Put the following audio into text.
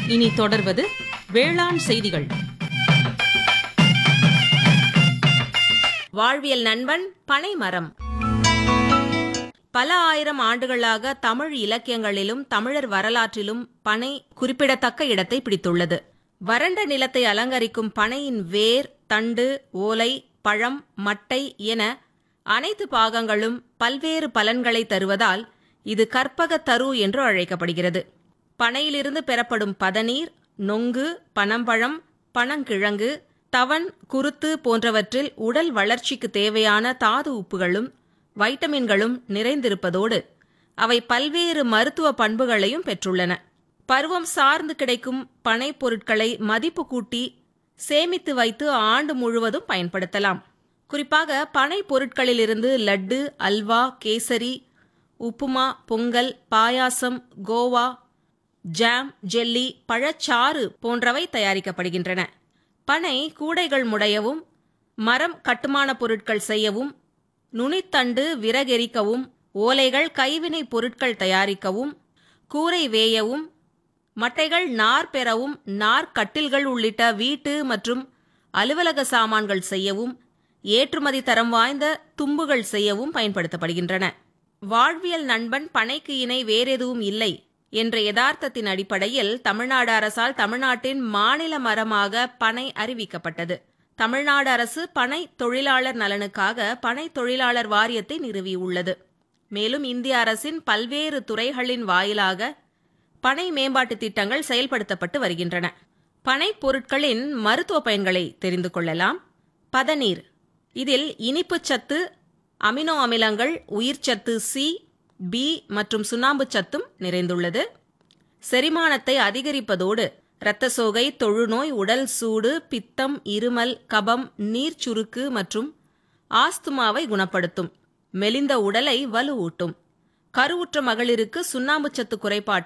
இனி தொடர்வது வேளாண் செய்திகள் வாழ்வியல் நண்பன் பனைமரம் பல ஆயிரம் ஆண்டுகளாக தமிழ் இலக்கியங்களிலும் தமிழர் வரலாற்றிலும் பனை குறிப்பிடத்தக்க இடத்தை பிடித்துள்ளது வறண்ட நிலத்தை அலங்கரிக்கும் பனையின் வேர் தண்டு ஓலை பழம் மட்டை என அனைத்து பாகங்களும் பல்வேறு பலன்களை தருவதால் இது கற்பக தரு என்று அழைக்கப்படுகிறது பனையிலிருந்து பெறப்படும் பதநீர் நொங்கு பனம்பழம் பனங்கிழங்கு தவன் குருத்து போன்றவற்றில் உடல் வளர்ச்சிக்கு தேவையான தாது உப்புகளும் வைட்டமின்களும் நிறைந்திருப்பதோடு அவை பல்வேறு மருத்துவ பண்புகளையும் பெற்றுள்ளன பருவம் சார்ந்து கிடைக்கும் பனை பொருட்களை மதிப்பு கூட்டி சேமித்து வைத்து ஆண்டு முழுவதும் பயன்படுத்தலாம் குறிப்பாக பனை பொருட்களிலிருந்து லட்டு அல்வா கேசரி உப்புமா பொங்கல் பாயாசம் கோவா ஜாம் ஜெல்லி பழச்சாறு போன்றவை தயாரிக்கப்படுகின்றன பனை கூடைகள் முடையவும் மரம் கட்டுமான பொருட்கள் செய்யவும் நுனித்தண்டு விறகெரிக்கவும் ஓலைகள் கைவினைப் பொருட்கள் தயாரிக்கவும் கூரை வேயவும் மட்டைகள் நார் பெறவும் நார் கட்டில்கள் உள்ளிட்ட வீட்டு மற்றும் அலுவலக சாமான்கள் செய்யவும் ஏற்றுமதி தரம் வாய்ந்த தும்புகள் செய்யவும் பயன்படுத்தப்படுகின்றன வாழ்வியல் நண்பன் பனைக்கு இணை வேறெதுவும் இல்லை என்ற யதார்த்தத்தின் அடிப்படையில் தமிழ்நாடு அரசால் தமிழ்நாட்டின் மாநில மரமாக பனை அறிவிக்கப்பட்டது தமிழ்நாடு அரசு பனை தொழிலாளர் நலனுக்காக பனை தொழிலாளர் வாரியத்தை நிறுவியுள்ளது மேலும் இந்திய அரசின் பல்வேறு துறைகளின் வாயிலாக பனை மேம்பாட்டு திட்டங்கள் செயல்படுத்தப்பட்டு வருகின்றன பனை பொருட்களின் மருத்துவ பயன்களை தெரிந்து கொள்ளலாம் பதநீர் இதில் இனிப்புச் சத்து அமினோ அமிலங்கள் உயிர்ச்சத்து சி பி மற்றும் சுண்ணாம்பு சத்தும் நிறைந்துள்ளது செரிமானத்தை அதிகரிப்பதோடு இரத்த சோகை தொழுநோய் உடல் சூடு பித்தம் இருமல் கபம் நீர் சுருக்கு மற்றும் ஆஸ்துமாவை குணப்படுத்தும் மெலிந்த உடலை வலுவூட்டும் கருவுற்ற மகளிருக்கு சுண்ணாம்புச்சத்து குறைபாட்டை